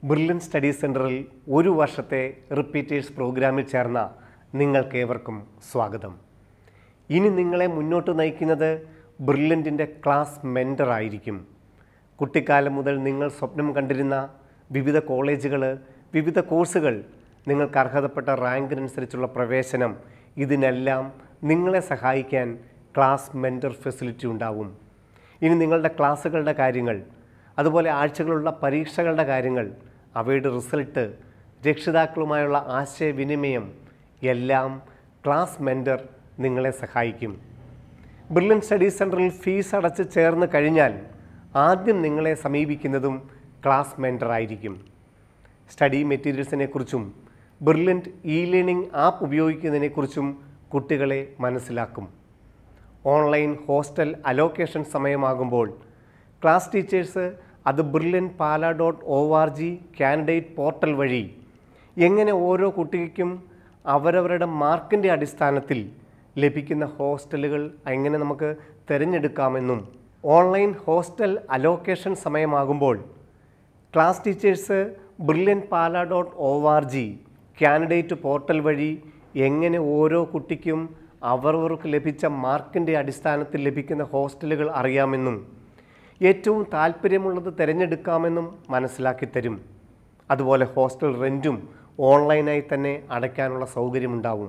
brilliant study സെൻറ്ററിൽ ഒരു വർഷത്തെ റിപ്പീറ്റേഴ്സ് പ്രോഗ്രാമിൽ ചേർന്ന നിങ്ങൾക്കേവർക്കും സ്വാഗതം ഇനി നിങ്ങളെ മുന്നോട്ട് നയിക്കുന്നത് ബ്രില്യൻറ്റിൻ്റെ ക്ലാസ് മെൻറ്റർ ആയിരിക്കും കുട്ടിക്കാലം മുതൽ നിങ്ങൾ സ്വപ്നം കണ്ടിരുന്ന വിവിധ കോളേജുകൾ വിവിധ കോഴ്സുകൾ നിങ്ങൾക്ക് അർഹതപ്പെട്ട റാങ്കിനനുസരിച്ചുള്ള പ്രവേശനം ഇതിനെല്ലാം നിങ്ങളെ സഹായിക്കാൻ ക്ലാസ് മെൻറ്റർ ഫെസിലിറ്റി ഉണ്ടാവും ഇനി നിങ്ങളുടെ ക്ലാസ്സുകളുടെ കാര്യങ്ങൾ അതുപോലെ ആഴ്ചകളുള്ള പരീക്ഷകളുടെ കാര്യങ്ങൾ അവയുടെ റിസൾട്ട് രക്ഷിതാക്കളുമായുള്ള ആശയവിനിമയം എല്ലാം ക്ലാസ് മെൻറ്റർ നിങ്ങളെ സഹായിക്കും ബ്രില്യൻ സ്റ്റഡി സെൻറ്ററിൽ ഫീസ് അടച്ച് ചേർന്ന് കഴിഞ്ഞാൽ ആദ്യം നിങ്ങളെ സമീപിക്കുന്നതും ക്ലാസ് മെൻറ്റർ ആയിരിക്കും സ്റ്റഡി മെറ്റീരിയൽസിനെ കുറിച്ചും ബ്രില്യൻറ്റ് ഇ ലേണിംഗ് ആപ്പ് ഉപയോഗിക്കുന്നതിനെക്കുറിച്ചും കുട്ടികളെ മനസ്സിലാക്കും ഓൺലൈൻ ഹോസ്റ്റൽ അലോക്കേഷൻ സമയമാകുമ്പോൾ ക്ലാസ് ടീച്ചേഴ്സ് അത് brilliant Pala dot O R G candidate portal വഴി എങ്ങനെ ഓരോ കുട്ടിക്കും അവരവരുടെ മാർക്കിൻ്റെ അടിസ്ഥാനത്തിൽ ലഭിക്കുന്ന ഹോസ്റ്റലുകൾ എങ്ങനെ നമുക്ക് തിരഞ്ഞെടുക്കാമെന്നും ഓൺലൈൻ ഹോസ്റ്റൽ അലോക്കേഷൻ സമയമാകുമ്പോൾ class teachers brilliant Pala dot O R G candidate portal വഴി എങ്ങനെ ഓരോ കുട്ടിക്കും അവരവർക്ക് ലഭിച്ച മാർക്കിൻ്റെ അടിസ്ഥാനത്തിൽ ലഭിക്കുന്ന ഹോസ്റ്റലുകൾ അറിയാമെന്നും ഏറ്റവും താല്പര്യമുള്ളത് തിരഞ്ഞെടുക്കാമെന്നും മനസ്സിലാക്കി തരും അതുപോലെ ഹോസ്റ്റൽ റെൻറ്റും ഓൺലൈനായി തന്നെ അടയ്ക്കാനുള്ള സൗകര്യമുണ്ടാവും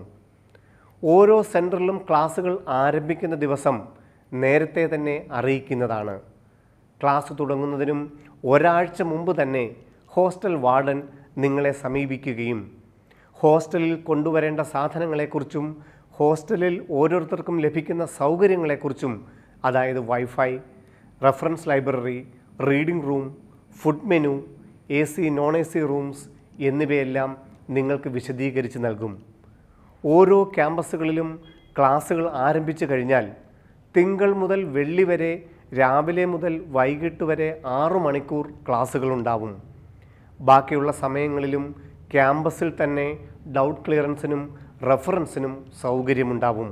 ഓരോ സെൻറ്ററിലും ക്ലാസ്സുകൾ ആരംഭിക്കുന്ന ദിവസം നേരത്തെ തന്നെ അറിയിക്കുന്നതാണ് ക്ലാസ് തുടങ്ങുന്നതിനും ഒരാഴ്ച മുമ്പ് തന്നെ ഹോസ്റ്റൽ വാർഡൻ നിങ്ങളെ സമീപിക്കുകയും ഹോസ്റ്റലിൽ കൊണ്ടുവരേണ്ട സാധനങ്ങളെക്കുറിച്ചും ഹോസ്റ്റലിൽ ഓരോരുത്തർക്കും ലഭിക്കുന്ന സൗകര്യങ്ങളെക്കുറിച്ചും അതായത് wifi reference library reading room food menu A C non A C rooms എന്നിവയെല്ലാം നിങ്ങൾക്ക് വിശദീകരിച്ച് നൽകും ഓരോ ക്യാമ്പസുകളിലും ക്ലാസ്സുകൾ ആരംഭിച്ചു കഴിഞ്ഞാൽ തിങ്കൾ മുതൽ വെള്ളി വരെ രാവിലെ മുതൽ വൈകിട്ട് വരെ ആറു മണിക്കൂർ ക്ലാസ്സുകളുണ്ടാവും ബാക്കിയുള്ള സമയങ്ങളിലും ക്യാമ്പസിൽ തന്നെ ഡൗട്ട് ക്ലിയറൻസിനും റെഫറൻസിനും സൗകര്യമുണ്ടാവും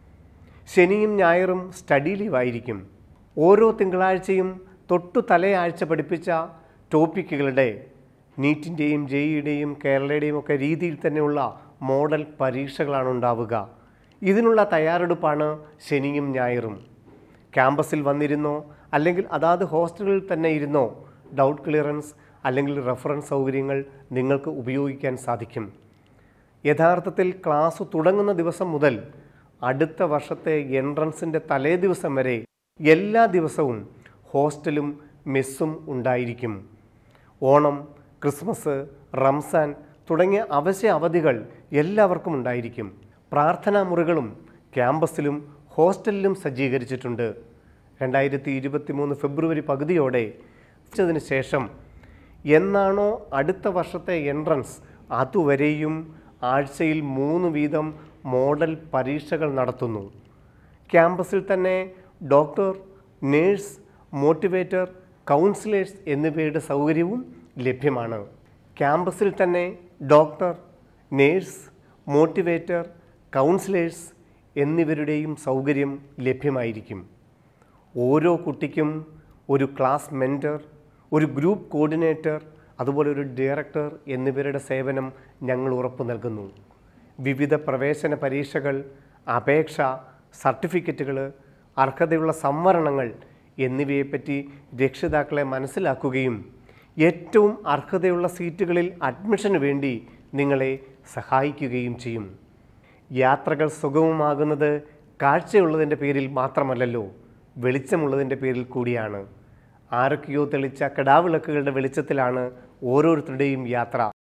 ശനിയും ഞായറും സ്റ്റഡി ലീവ് ആയിരിക്കും ഓരോ തിങ്കളാഴ്ചയും തൊട്ടു തലയാഴ്ച പഠിപ്പിച്ച ടോപ്പിക്കുകളുടെ നീറ്റിൻ്റെയും ജെയിയുടെയും കേരളയുടെയും ഒക്കെ രീതിയിൽ തന്നെയുള്ള മോഡൽ പരീക്ഷകളാണ് ഉണ്ടാവുക ഇതിനുള്ള തയ്യാറെടുപ്പാണ് ശനിയും ഞായറും ക്യാമ്പസിൽ വന്നിരുന്നോ അല്ലെങ്കിൽ അതാത് ഹോസ്റ്റലുകളിൽ തന്നെ ഇരുന്നോ ഡൗട്ട് ക്ലിയറൻസ് അല്ലെങ്കിൽ റെഫറൻസ് സൗകര്യങ്ങൾ നിങ്ങൾക്ക് ഉപയോഗിക്കാൻ സാധിക്കും യഥാർത്ഥത്തിൽ ക്ലാസ് തുടങ്ങുന്ന ദിവസം മുതൽ അടുത്ത വർഷത്തെ എൻട്രൻസിൻ്റെ തലേ ദിവസം വരെ എല്ലാ ദിവസവും ഹോസ്റ്റലും മെസ്സും ഉണ്ടായിരിക്കും ഓണം ക്രിസ്മസ് റംസാൻ തുടങ്ങിയ അവശ്യ അവധികൾ എല്ലാവർക്കും ഉണ്ടായിരിക്കും പ്രാർത്ഥനാ മുറികളും ക്യാമ്പസിലും ഹോസ്റ്റലിലും സജ്ജീകരിച്ചിട്ടുണ്ട് രണ്ടായിരത്തി ഇരുപത്തി മൂന്ന് ഫെബ്രുവരി പകുതിയോടെ ച്ചതിന് ശേഷം എന്നാണോ അടുത്ത വർഷത്തെ എൻട്രൻസ് അതുവരെയും ആഴ്ചയിൽ മൂന്ന് വീതം മോഡൽ പരീക്ഷകൾ നടത്തുന്നു ക്യാമ്പസിൽ തന്നെ ഡോക്ടർ നേഴ്സ് മോട്ടിവേറ്റർ കൗൺസിലേഴ്സ് എന്നിവയുടെ സൗകര്യവും ലഭ്യമാണ് ക്യാമ്പസിൽ തന്നെ ഡോക്ടർ നേഴ്സ് മോട്ടിവേറ്റർ കൗൺസിലേഴ്സ് എന്നിവരുടെയും സൗകര്യം ലഭ്യമായിരിക്കും ഓരോ കുട്ടിക്കും ഒരു ക്ലാസ് മെൻറ്റർ ഒരു ഗ്രൂപ്പ് കോർഡിനേറ്റർ അതുപോലെ ഒരു ഡയറക്ടർ എന്നിവരുടെ സേവനം ഞങ്ങൾ ഉറപ്പു നൽകുന്നു വിവിധ പ്രവേശന പരീക്ഷകൾ അപേക്ഷ സർട്ടിഫിക്കറ്റുകൾ അർഹതയുള്ള സംവരണങ്ങൾ എന്നിവയെപ്പറ്റി രക്ഷിതാക്കളെ മനസ്സിലാക്കുകയും ഏറ്റവും അർഹതയുള്ള സീറ്റുകളിൽ അഡ്മിഷന് വേണ്ടി നിങ്ങളെ സഹായിക്കുകയും ചെയ്യും യാത്രകൾ സുഗമമാകുന്നത് കാഴ്ചയുള്ളതിൻ്റെ പേരിൽ മാത്രമല്ലല്ലോ വെളിച്ചമുള്ളതിൻ്റെ പേരിൽ കൂടിയാണ് ആരൊക്കെയോ തെളിച്ച കടാവിളക്കുകളുടെ വെളിച്ചത്തിലാണ് ഓരോരുത്തരുടെയും യാത്ര